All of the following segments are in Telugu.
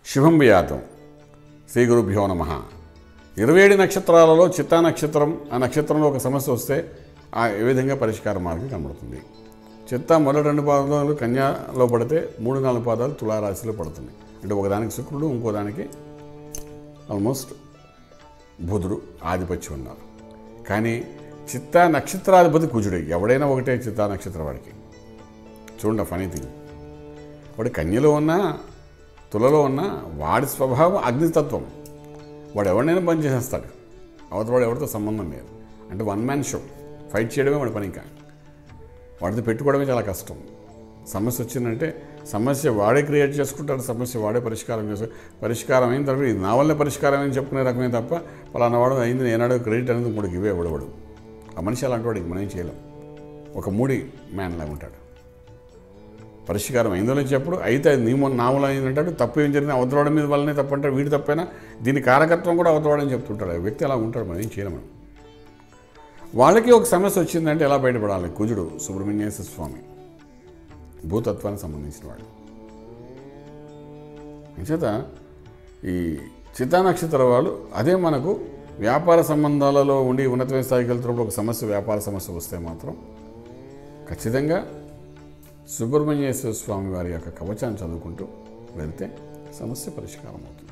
శుభం వ్యాతం శ్రీ గురుభ్యో నమ ఇరవై ఏడు నక్షత్రాలలో చిత్తా నక్షత్రం ఆ నక్షత్రంలో ఒక సమస్య వస్తే ఆ ఏ విధంగా పరిష్కార మార్గం కనబడుతుంది చిత్తా మొదటి రెండు పాదాలు కన్యాలో పడితే మూడు నాలుగు పాదాలు తులారాశిలో పడుతుంది అంటే ఒకదానికి శుక్రుడు ఇంకో దానికి ఆల్మోస్ట్ బుధుడు ఆధిపత్యం ఉన్నారు కానీ చిత్తా నక్షత్రాధిపతి కుజుడే ఎవడైనా ఒకటే చిత్తా నక్షత్రం వాడికి చూడండి ఫనీ థింగ్ వాడు కన్యలో ఉన్నా తులలో ఉన్నా వాడి స్వభావం అగ్నితత్వం వాడు ఎవరినైనా పని చేసేస్తాడు అవతల వాడు ఎవరితో సంబంధం లేదు అంటే వన్ మ్యాన్ షో ఫైట్ చేయడమే వాడి పని ఇంకా వాడితో పెట్టుకోవడమే చాలా కష్టం సమస్య వచ్చిందంటే సమస్య వాడే క్రియేట్ చేసుకుంటాడు సమస్య వాడే పరిష్కారం చేసు పరిష్కారం అయిన తర్వాత ఇది నా వల్లే పరిష్కారం అని చెప్పుకునే రకమే తప్ప పలానా వాడు అయింది నేనాడు క్రెడిట్ అనేది కూడా ఇవే ఇవ్వడవాడు ఆ మనిషి అలాంటి వాడికి మనం ఏం చేయలేం ఒక మూడి మ్యాన్ లాగా ఉంటాడు పరిష్కారం అయిందో లేదో చెప్పడు అయితే అది నీ మొన్న నామూలు అయిందంటాడు తప్పు ఏం జరిగినా అవతలవాడి మీద వల్లనే తప్పు అంటాడు వీడి తప్పైనా దీని కారకత్వం కూడా అవతలవాడని చెప్తుంటాడు ఆ వ్యక్తి అలా ఉంటాడు మనం ఏం చేయలేం మనం వాళ్ళకి ఒక సమస్య వచ్చిందంటే ఎలా బయటపడాలి కుజుడు సుబ్రహ్మణ్యేశ్వర స్వామి భూతత్వానికి సంబంధించిన వాడు అంచేత ఈ చిత్తా నక్షత్ర వాళ్ళు అదే మనకు వ్యాపార సంబంధాలలో ఉండి ఉన్నతమైన స్థాయికి వెళ్తున్నప్పుడు ఒక సమస్య వ్యాపార సమస్య వస్తే మాత్రం ఖచ్చితంగా సుబ్రహ్మణ్యేశ్వర స్వామి వారి యొక్క కవచాన్ని చదువుకుంటూ వెళ్తే సమస్య పరిష్కారం అవుతుంది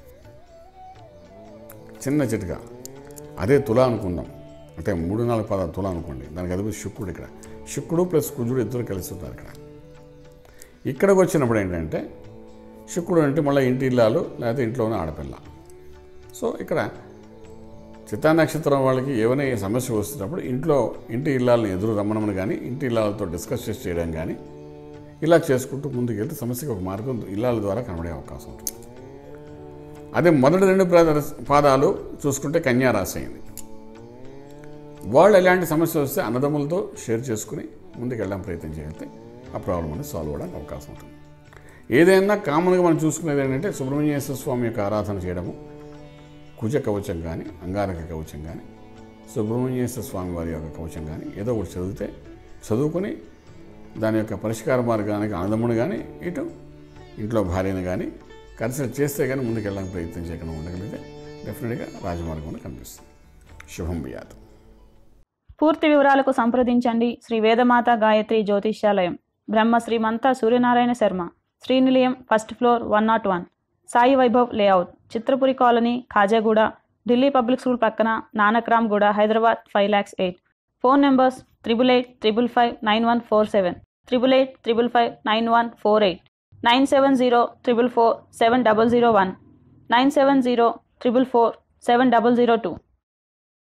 చిన్న చిట్కా అదే తుల అనుకుందాం అంటే మూడు నాలుగు పదాలు తుల అనుకోండి దానికి అది శుక్రుడు ఇక్కడ శుక్రుడు ప్లస్ కుజుడు ఇద్దరు కలిసి ఉంటారు ఇక్కడ ఇక్కడికి వచ్చినప్పుడు ఏంటంటే శుక్రుడు అంటే మళ్ళీ ఇంటి ఇల్లాలు లేకపోతే ఇంట్లోనే ఆడపిల్ల సో ఇక్కడ చిత్తా నక్షత్రం వాళ్ళకి ఏమైనా ఏ సమస్య వస్తున్నప్పుడు ఇంట్లో ఇంటి ఇల్లాలను ఎదురు రమ్మనమని కానీ ఇంటి ఇల్లాలతో డిస్కస్ చేసి చేయడం కానీ ఇలా చేసుకుంటూ ముందుకు వెళ్తే సమస్యకి ఒక మార్గం ఇల్లాల ద్వారా కనబడే అవకాశం ఉంటుంది అదే మొదటి రెండు పాద- పాదాలు చూసుకుంటే కన్యా రాశి అయింది వాళ్ళు ఎలాంటి సమస్య వస్తే అన్నదమ్ములతో షేర్ చేసుకుని ముందుకు వెళ్ళడం ప్రయత్నం చేయగలిగితే ఆ ప్రాబ్లం అనేది సాల్వ్ అవ్వడానికి అవకాశం ఉంటుంది ఏదైనా కామన్గా మనం చూసుకునేది ఏంటంటే సుబ్రహ్మణ్యేశ్వర స్వామి యొక్క ఆరాధన చేయడము కుజ కవచం కానీ అంగారక కవచం కానీ సుబ్రహ్మణ్యేశ్వర స్వామి వారి యొక్క కవచం కానీ ఏదో ఒకటి చదివితే చదువుకొని దాని యొక్క పరిష్కార మార్గానికి అన్నదమ్ముడు కానీ ఇటు ఇంట్లో భార్యను కానీ కన్సల్ట్ చేస్తే కానీ ముందుకు వెళ్ళడానికి ప్రయత్నం చేయకుండా ఉండగలిగితే డెఫినెట్గా రాజమార్గంలో కనిపిస్తుంది శుభం బియాత్ పూర్తి వివరాలకు సంప్రదించండి శ్రీ వేదమాత గాయత్రి జ్యోతిష్యాలయం Brahma Srimantha Suryanarayana Sharma Srinilayam first floor one not one Sai Vaibhav layout Chitrapuri colony Khajaguda Delhi public school పక్కన Nanakramguda Hyderabad five lakhs eight phone numbers triple eight triple five nine one four seven triple eight triple five nine one four eight nine seven zero triple four seven double zero one nine seven zero triple four seven double zero two